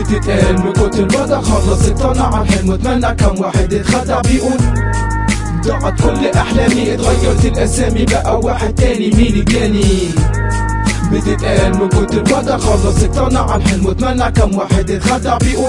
بتتقال من كتر الوضع خلص اقتنع الحلم واتمنى كم واحد اتخدع بيقول ضاعت كل احلامي اتغيرت الاسامي بقى واحد تاني مين الجاني بتتقال من كتر الوضع خلص اقتنع الحلم واتمنى كم واحد اتخدع بيقول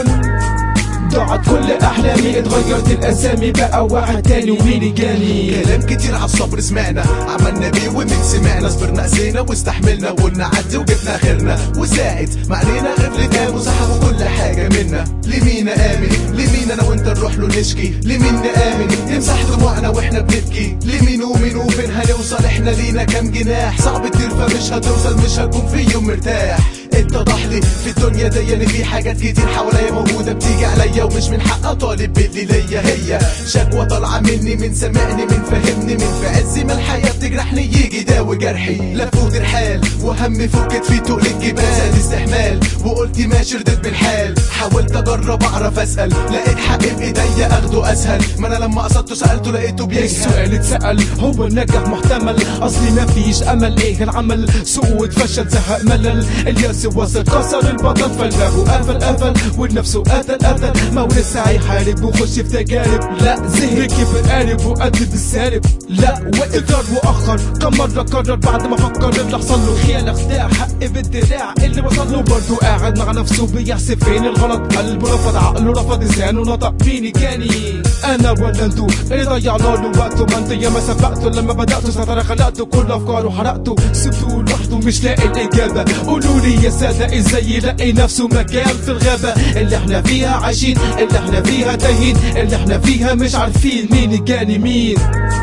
ضاعت كل احلامي اتغيرت الاسامي بقى واحد تاني ومين الجاني كلام كتير على الصبر سمعنا عملنا بيه ومن سمعنا صبرنا قسينا واستحملنا وقلنا عدي وجبنا خيرنا وساعد ما علينا غفلة قام وسحبوا كل حاجة منا لمين آمن لمين أنا وأنت نروح له نشكي لمين نآمن يمسح دموعنا وإحنا بنبكي لمين ومين وفين هنوصل إحنا لينا كام جناح صعب تطير فمش هتوصل مش هتكون في يوم مرتاح اتضح لي في الدنيا دي ان في حاجات كتير حواليا موجوده بتيجي عليا ومش من حق طالب باللي ليا هي شكوى طالعه مني من سامعني من فهمني من في عز ما الحياه بتجرحني يجي داوي جرحي لفوت الحال وهم فوق كتفي تقول الجبال زاد استحمال وقلت ماشي رديت بالحال حاولت اجرب اعرف اسال لقيت حق بايديا اخده اسهل ما انا لما قصدته سالته لقيته بيجهل السؤال اتسأل هو النجاح محتمل اصلي مفيش امل ايه العمل سوء فشل زهق ملل الياس وصل كسر البطل فالباب قفل قفل والنفس قتل قتل ما هو لسه هيحارب وخش في تجارب لا زهق ركب القارب وقدم بالسالب لا وقدر واخر كم مره قرر بعد ما فكر اللي حصل له خيانه خداع حق بالدراع اللي وصل له برضه قاعد مع نفسه بيحسب فين الغلط قلبه رفض عقله رفض لسانه نطق مين كاني انا ولا انتو اللي ضيعنا له وقته ما انت يا ما سبقته لما بدأته سيطرة خلقته كل افكاره حرقته سبته لوحده مش لاقي الاجابة قولوا لي يا سادة ازاي يلاقي نفسه مكان في الغابة اللي احنا فيها عايشين اللي احنا فيها تايهين اللي احنا فيها مش عارفين مين الجاني مين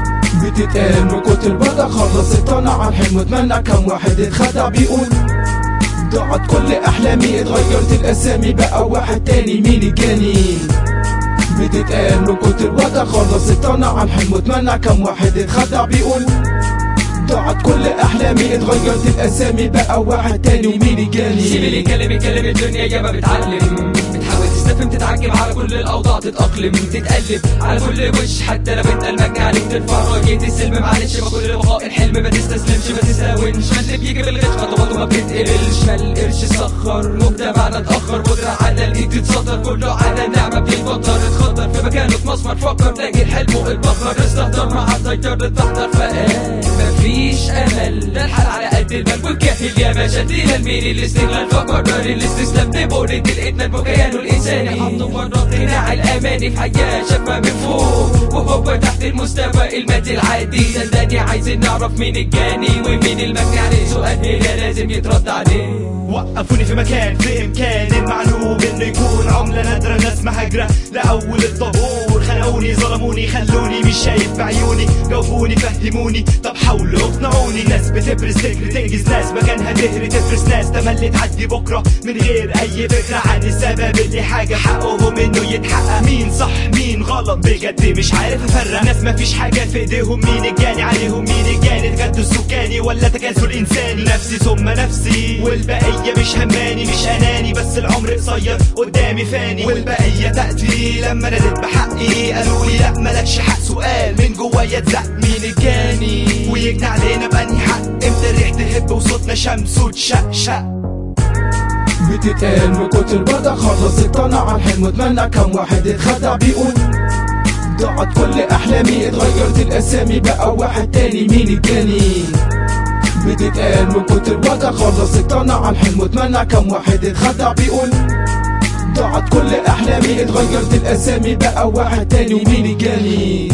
بتتقال من كتر الوضع خلص اقتنع الحلم واتمنى كم واحد اتخدع بيقول ضاعت كل احلامي اتغيرت الاسامي بقى واحد تاني مين الجاني بتتقال من كتر الوضع خلص اقتنع الحلم واتمنى كم واحد اتخدع بيقول ضاعت كل احلامي اتغيرت الاسامي بقى واحد تاني ومين سيب اللي الجاني يتكلم يتكلم الدنيا ياما بتعلم بتحاول تستفهم تتعجب على كل الاوضاع تتاقلم تتقلب على كل وش حتى لو انت المجني عليك ترفع راجل السلم معلش ما كل بقاء الحلم ما تستسلمش ما تستهونش ما اللي بيجي بالغش خطواته ما بتتقبلش ما القرش سخر مجتمعنا اتاخر قدرة على الايد تتسطر كله على النعمة بيتفطر اتخطر في مكانه في مسمر فكر تلاقي الحلم اتبخر استهتر مع التيار تحضر فقال مفيش امل ده الحال على قد المال والكاهل يا باشا دينا المين الاستغلال فقرر الاستسلام بمولد الادمان بكيانه الانساني حطوا بره قناع الاماني في حياه شافها من فوق وهو تحت المستوى المادي العادي صدقني عايزين نعرف مين الجاني ومين المجني عليه سؤال هنا لازم يترد عليه وقفوني في مكان في امكان المعلوم انه يكون عملة نادرة ناس مهاجرة لاول الطابور خنقوني ظلموني خلوني مش شايف بعيوني جاوبوني فهموني طب حاولوا اقنعوني ناس بتبرز فكر تنجز ناس مكانها تهري تفرس ناس تملي تعدي بكرة من غير اي فكرة عن السبب اللي حاجة حقهم انه يتحقق مين صح مين غلط بجد مش عارف افرق ناس مفيش حاجة في ايديهم مين الجاني عليهم مين الجاني تجدد السكاني ولا تكاسل انساني نفسي ثم نفسي والبقية مش هماني مش اناني بس العمر قصير قدامي فاني والبقية تأتي لما ناديت بحقي قالوا لي لا مالكش حق سؤال من جوايا اتزق مين الجاني ويجني علينا بأنهي حق امتى الريح تهب وصوتنا شمس وتشقشق بتتقال من كتر الوضع خلص اقتنع الحلم واتمنى كم واحد اتخدع بيقول ضاعت كل احلامي اتغيرت الاسامي بقى واحد تاني مين الجاني بتتقال من كتر الوضع خلص اقتنع الحلم واتمنى كم واحد اتخدع بيقول ضاعت كل احلامي اتغيرت الاسامي بقى واحد تاني ومين الجاني